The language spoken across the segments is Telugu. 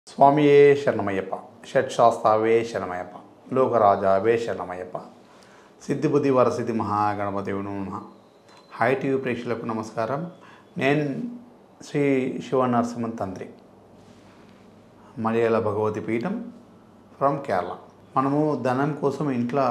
స్వామియే శరణమయ్యప్ప షట్శాస్తావే శరణమయ్యప్ప లోకరాజావే శరణమయ్యప్ప సిద్ధిబుద్ధి వరసిద్ధి మహాగణపతి నమ హాయ్ టీవీ ప్రేక్షకులకు నమస్కారం నేను శ్రీ శివ నరసింహన్ తంత్రి మలయాళ భగవతి పీఠం ఫ్రమ్ కేరళ మనము ధనం కోసం ఇంట్లో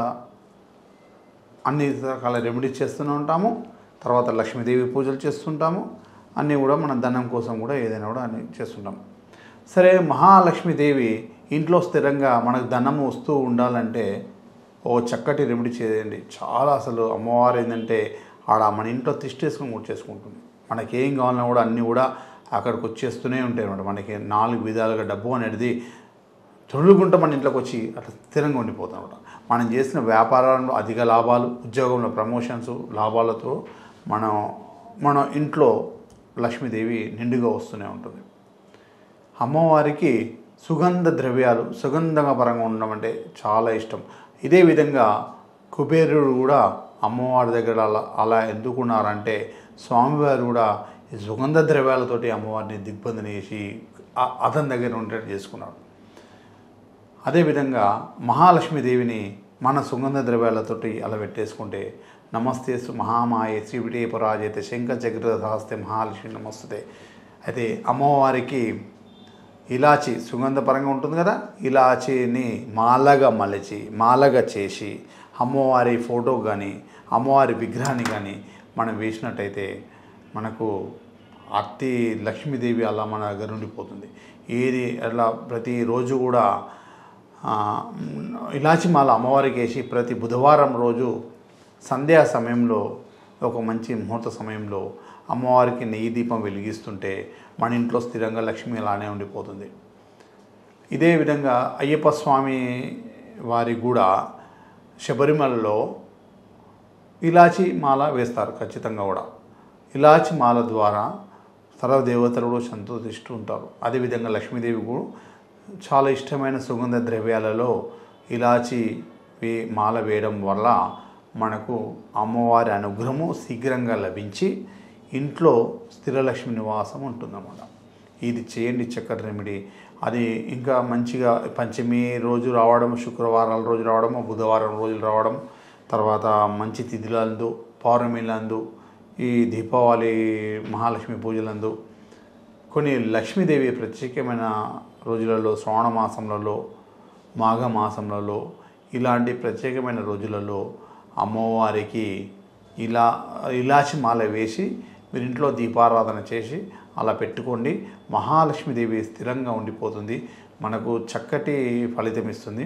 అన్ని రకాల రెమెడీస్ చేస్తూనే ఉంటాము తర్వాత లక్ష్మీదేవి పూజలు చేస్తుంటాము అన్నీ కూడా మన ధనం కోసం కూడా ఏదైనా కూడా అన్ని చేస్తుంటాం సరే మహాలక్ష్మీదేవి ఇంట్లో స్థిరంగా మనకు ధనము వస్తూ ఉండాలంటే ఓ చక్కటి రెమెడీ చేయండి చాలా అసలు అమ్మవారు ఏంటంటే ఆడ మన ఇంట్లో తిష్టేసుకొని కూడా చేసుకుంటుంది మనకి ఏం కావాలన్నా కూడా అన్నీ కూడా అక్కడికి వచ్చేస్తూనే ఉంటాయి అనమాట మనకి నాలుగు విధాలుగా డబ్బు అనేది తొలుగుంట మన ఇంట్లోకి వచ్చి అట్లా స్థిరంగా ఉండిపోతాం అనమాట మనం చేసిన వ్యాపారాల్లో అధిక లాభాలు ఉద్యోగంలో ప్రమోషన్స్ లాభాలతో మనం మన ఇంట్లో లక్ష్మీదేవి నిండుగా వస్తూనే ఉంటుంది అమ్మవారికి సుగంధ ద్రవ్యాలు సుగంధంగా పరంగా ఉండడం అంటే చాలా ఇష్టం ఇదే విధంగా కుబేరుడు కూడా అమ్మవారి దగ్గర అలా అలా ఎందుకున్నారంటే స్వామివారు కూడా ఈ సుగంధ ద్రవ్యాలతోటి అమ్మవారిని దిగ్బంధన చేసి ఆ- అతని దగ్గర ఉండేట్టు చేసుకున్నాడు అదేవిధంగా మహాలక్ష్మీదేవిని మన సుగంధ ద్రవ్యాలతోటి అలా పెట్టేసుకుంటే నమస్తే సు మహామాయ శ్రీవిటే పరాజైతే శంఖ చక్రహస్తే మహాలక్ష్మి నమస్తే అయితే అమ్మవారికి ఇలాచి సుగంధపరంగా ఉంటుంది కదా ఇలాచీని మాలగా మలిచి మాలగా చేసి అమ్మవారి ఫోటో కానీ అమ్మవారి విగ్రహాన్ని కానీ మనం వేసినట్టయితే మనకు అతి లక్ష్మీదేవి అలా మన దగ్గర ఉండిపోతుంది ఏది అలా ప్రతిరోజు కూడా ఆ, ఇలాచి మాల అమ్మవారికి వేసి ప్రతి బుధవారం రోజు సంధ్యా సమయంలో ఒక మంచి ముహూర్త సమయంలో అమ్మవారికి నెయ్యి దీపం వెలిగిస్తుంటే మన ఇంట్లో స్థిరంగా లక్ష్మి అలానే ఉండిపోతుంది ఇదే విధంగా అయ్యప్ప స్వామి వారి కూడా శబరిమలలో ఇలాచి మాల వేస్తారు ఖచ్చితంగా కూడా ఇలాచి మాల ద్వారా సర్వదేవతలు కూడా సంతోషిస్తూ ఉంటారు అదేవిధంగా లక్ష్మీదేవి కూడా చాలా ఇష్టమైన సుగంధ ద్రవ్యాలలో ఇలాచి వే- మాల వేయడం వల్ల మనకు అమ్మవారి అనుగ్రహము శీఘ్రంగా లభించి ఇంట్లో స్థిరలక్ష్మి నివాసం ఉంటుందన్నమాట ఇది చేయండి చక్కటి రెమెడీ అది ఇంకా మంచిగా పంచమి రోజు రావడం శుక్రవారాల రోజు రావడం బుధవారం రోజులు రావడం తర్వాత మంచి తిథులందు పౌర్ణమిలందు ఈ దీపావళి మహాలక్ష్మి పూజలందు కొన్ని లక్ష్మీదేవి ప్రత్యేకమైన రోజులలో శ్రావణ మాసంలలో మాఘ మాసంలలో ఇలాంటి ప్రత్యేకమైన రోజులలో అమ్మవారికి ఇలా ఇలాచి మాల వేసి మీరు ఇంట్లో దీపారాధన చేసి అలా పెట్టుకోండి మహాలక్ష్మీదేవి స్థిరంగా ఉండిపోతుంది మనకు చక్కటి ఫలితం ఇస్తుంది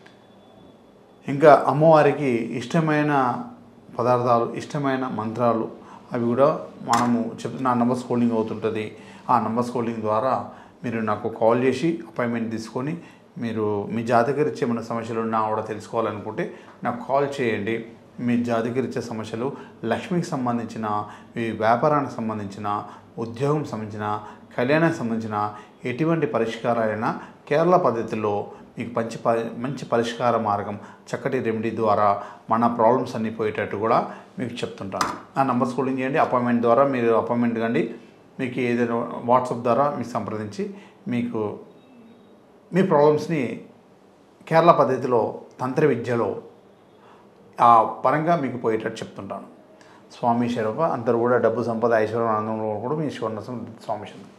ఇంకా అమ్మవారికి ఇష్టమైన పదార్థాలు ఇష్టమైన మంత్రాలు అవి కూడా మనము చెప్తున్న నంబర్ స్కోలింగ్ అవుతుంటుంది ఆ నంబర్ స్కోలింగ్ ద్వారా మీరు నాకు కాల్ చేసి అపాయింట్మెంట్ తీసుకొని మీరు మీ జాతకరీత్యా ఏమైనా సమస్యలు ఉన్నా కూడా తెలుసుకోవాలనుకుంటే నాకు కాల్ చేయండి మీ జాతకరీత్యా సమస్యలు లక్ష్మికి సంబంధించిన మీ వ్యాపారానికి సంబంధించిన ఉద్యోగం సంబంధించిన కళ్యాణానికి సంబంధించిన ఎటువంటి పరిష్కారాలైనా కేరళ పద్ధతిలో మీకు మంచి ప- మంచి పరిష్కార మార్గం చక్కటి రెమెడీ ద్వారా మన ప్రాబ్లమ్స్ అన్నీ పోయేటట్టు కూడా మీకు చెప్తుంటాను ఆ నంబర్స్ కాలింగ్ చేయండి అపాయింట్మెంట్ ద్వారా మీరు అపాయింట్మెంట్ కండి మీకు ఏదైనా వాట్సాప్ ద్వారా మీకు సంప్రదించి మీకు మీ ప్రాబ్లమ్స్ని కేరళ పద్ధతిలో తంత్ర విద్యలో ఆ పరంగా మీకు పోయేటట్టు చెప్తుంటాను స్వామి శరభ అందరూ కూడా డబ్బు సంపద ఐశ్వర్యం ఆనందంలో కూడా మీ శివనసం స్వామి శరణం